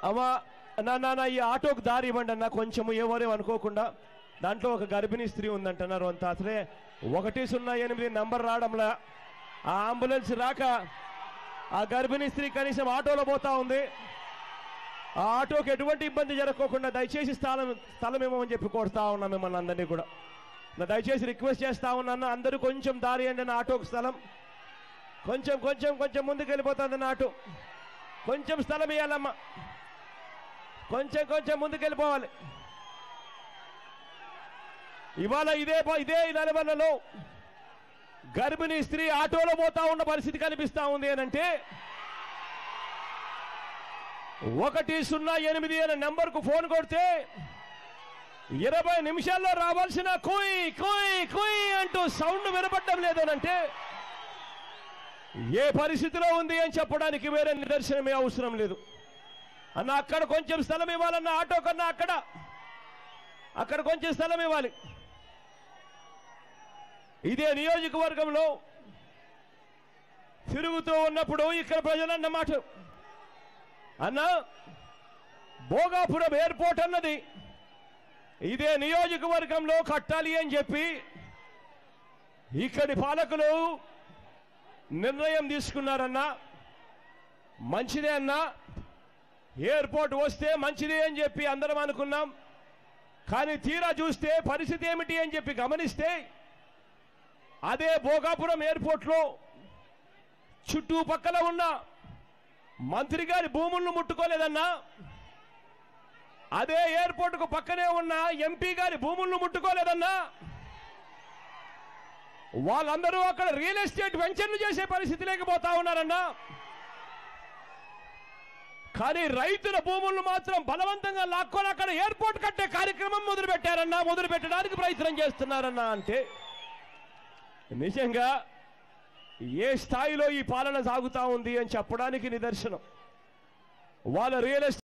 అమ్మా నా నాన్న ఈ ఆటోకు దారి ఇవ్వండి అన్న కొంచెం ఎవరు అనుకోకుండా దాంట్లో ఒక గర్భిణీ స్త్రీ ఉందంటున్నారు అంత అసలే ఒకటి సున్నా ఎనిమిది నంబర్ రావడంలా ఆ అంబులెన్స్ రాక ఆ గర్భిణీ స్త్రీ కనీసం ఆటోలో పోతా ఉంది ఆ ఆటోకి ఎటువంటి ఇబ్బంది జరగకోకుండా దయచేసి స్థలం స్థలం ఇవ్వమని చెప్పి కోరుతా ఉన్నా మిమ్మల్ని అందరినీ కూడా నా దయచేసి రిక్వెస్ట్ చేస్తా ఉన్నాను అందరూ కొంచెం దారి అండి నా ఆటోకి స్థలం కొంచెం కొంచెం కొంచెం ముందుకు వెళ్ళిపోతుంది నా ఆటో కొంచెం స్థలం ఇవ్వాలమ్మా కొంచెం కొంచెం ముందుకు వెళ్ళిపోవాలి ఇవాళ ఇదే ప- ఇదే నలవలలో గర్భిణీ స్త్రీ ఆటోలో పోతా ఉన్న పరిస్థితి కనిపిస్తా ఉంది అని అంటే ఒకటి సున్నా ఎనిమిది అనే నెంబర్కు ఫోన్ కొడితే ఇరవై నిమిషాల్లో రావాల్సిన కుయ్ కుయ్ కుయ్ అంటూ సౌండ్ వినపడడం లేదనంటే ఏ పరిస్థితిలో ఉంది అని చెప్పడానికి వేరే నిదర్శనమే అవసరం లేదు అన్న అక్కడ కొంచెం స్థలం ఇవ్వాలన్న ఆటో కన్నా అక్కడ అక్కడ కొంచెం స్థలం ఇవ్వాలి ఇదే నియోజకవర్గంలో తిరుగుతూ ఉన్నప్పుడు ఇక్కడ ప్రజలన్న మాట అన్న భోగాపురం ఎయిర్పోర్ట్ అన్నది ఇదే నియోజకవర్గంలో కట్టాలి అని చెప్పి ఇక్కడి పాలకులు నిర్ణయం తీసుకున్నారన్నా మంచిదే అన్నా ఎయిర్పోర్ట్ వస్తే మంచిదే అని చెప్పి అందరం అనుకున్నాం కానీ తీరా చూస్తే పరిస్థితి ఏమిటి అని చెప్పి గమనిస్తే అదే భోగాపురం ఎయిర్పోర్ట్లో చుట్టుపక్కల ఉన్న మంత్రి గారి భూములను ముట్టుకోలేదన్నా అదే ఎయిర్పోర్టుకు పక్కనే ఉన్న ఎంపీ గారి భూములను ముట్టుకోలేదన్నా వాళ్ళందరూ అక్కడ రియల్ ఎస్టేట్ వెంచర్లు చేసే పరిస్థితి లేకపోతా ఉన్నారన్నా కానీ రైతుల భూములను మాత్రం బలవంతంగా లాక్కొని అక్కడ ఎయిర్పోర్ట్ కట్టే కార్యక్రమం మొదలు పెట్టారన్నా మొదలు పెట్టడానికి ప్రయత్నం చేస్తున్నారన్నా అంటే నిజంగా ఏ స్థాయిలో ఈ పాలన సాగుతా ఉంది అని చెప్పడానికి నిదర్శనం వాళ్ళ రియల్ ఎస్టేట్